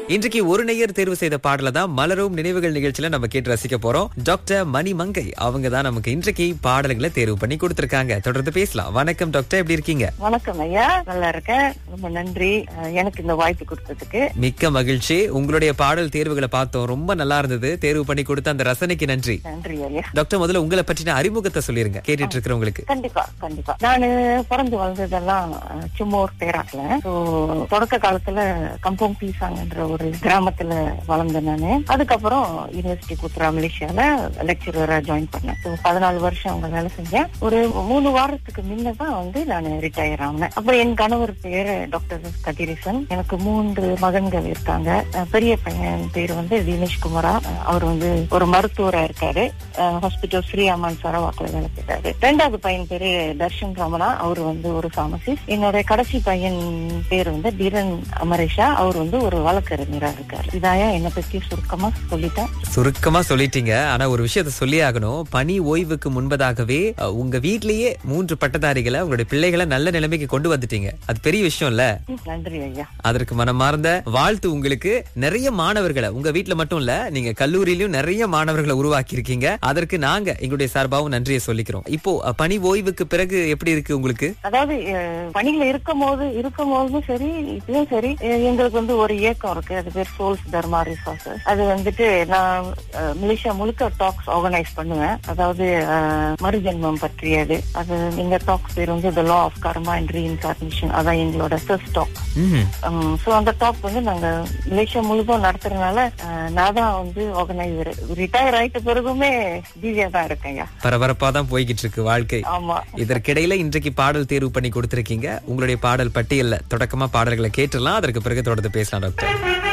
இன்றைக்கு ஒரு நேயர் தேர்வு செய்த பாடல தான் மலரும் நினைவுகள் நிகழ்ச்சியில நம்ம கேட்டு ரசிக்க போறோம் டாக்டர் மணி மங்கை அவங்க தான் நமக்கு இன்றைக்கு பாடல்களை தேர்வு பண்ணி கொடுத்திருக்காங்க தொடர்ந்து பேசலாம் வணக்கம் டாக்டர் எப்படி இருக்கீங்க வணக்கம் ஐயா நல்லா இருக்கேன் ரொம்ப நன்றி அஹ், எனக்கு இந்த வாய்ப்பு கொடுத்ததுக்கு மிக்க மகிழ்ச்சி உங்களுடைய பாடல் தேர்வுகளை பார்த்தோம் ரொம்ப நல்லா இருந்தது தேர்வு பண்ணி கொடுத்த அந்த ரசனைக்கு நன்றி நன்றி ஐயா டாக்டர் முதல்ல உங்களை பற்றின அறிமுகத்தை சொல்லிருங்க கேட்டுட்டு இருக்கிறவங்களுக்கு கண்டிப்பா கண்டிப்பா நானு பிறந்து வளர்ந்ததெல்லாம் அஹ், சும்மோர் பேராக்கல ஸோ தொடக்க காலத்துல கம்போங் பீசாங்கன்ற ஒரு கிராமத்துல வளர்ந்தேன் நானு அதுக்கப்புறம் யூனிவர்சிட்டி குத்ரா மலேசியால லெக்சரரா ஜாயின் பண்ணேன் ஸோ பதினாலு வருஷம் அங்க வேலை செஞ்சேன் ஒரு மூணு வாரத்துக்கு முன்ன தான் வந்து நான் ரிட்டையர் ஆனேன் அப்புறம் என் கணவர் பேரு டாக்டர் கதிரேசன் எனக்கு மூன்று மகன்கள் இருக்காங்க அஹ், பெரிய பையன் பேர் வந்து தினேஷ் குமாரா அஹ், அவர் வந்து ஒரு மருத்துவரா இருக்காரு ஹாஸ்பிட்டல் ஸ்ரீ அம்மான் சரவாக்கில் வேலை செய்றாரு ரெண்டாவது பையன் பேரு தர்ஷன் ரமணா அவர் வந்து ஒரு pharmacist என்னோட கடைசி பையன் பேர் வந்து தீரன் அமரேஷா அவர் வந்து ஒரு வழக்கறிஞரா இருக்காரு இதாயா என்னை பத்தி சுருக்கமா சொல்லிட்டேன் சுருக்கமா சொல்லிட்டீங்க ஆனா ஒரு விஷயத்த சொல்லி ஆகணும் பணி ஓய்வுக்கு முன்பதாகவே அஹ், உங்க வீட்லயே மூன்று பட்டதாரிகளை உங்களுடைய பிள்ளைகளை நல்ல நிலைமைக்கு கொண்டு வந்துட்டீங்க அது பெரிய விஷயம் இல்ல நன்றி ஐயா அதற்கு மனமார்ந்த வாழ்த்து உங்களுக்கு நிறைய மாணவர்களை உங்க வீட்ல மட்டும் இல்ல நீங்க கல்லூரியிலயும் நிறைய மாணவர்களை உருவாக்கி இருக்கீங்க அதற்கு நாங்க எங்களுடைய சார்பாகவும் நன்றியை சொல்லிக்கிறோம் இப்போ அஹ், பணி ஓய்வுக்கு பிறகு எப்படி இருக்கு உங்களுக்கு அதாவது அஹ், பணியில இருக்கும் போது இருக்கும் போதும் சரி இப்பயும் சரி அஹ், எங்களுக்கு வந்து ஒரு இயக்கம் இருக்கு அது பேர் சோல்ஸ் தர்மா ரிசோர்சஸ் அது வந்துட்டு நான் அஹ், மலேசியா முழுக்க டாக்ஸ் ஆர்கனைஸ் பண்ணுவேன் அதாவது அஹ், மறுஜென்மம் பற்றியது அது எங்க டாக்ஸ் பேர் வந்து the law of karma and reincarnation அதான் எங்களோட ஃபர்ஸ்ட் டாக் ம்ஹும். சோ அந்த டாக் வந்து நாங்க மலேசியா முழுதும் நடத்துறதுனால அஹ், நான் தான் வந்து ஆர்கனைசர் ரிட்டையர் ஆயிட்ட பிறகுமே பிஸியா தான் இருக்கேன் பரபரப்பா தான் போய்கிட்டு இருக்கு வாழ்க்கை ஆமா இதற்கிடையில இன்றைக்கு பாடல் தேர்வு பண்ணி கொடுத்திருக்கீங்க உங்களுடைய பாடல் பட்டியல்ல தொடக்கமா பாடல்களை கேட்டுலாம் அதற்கு பிறகு தொடர்ந்து பேசலாம் டாக்டர்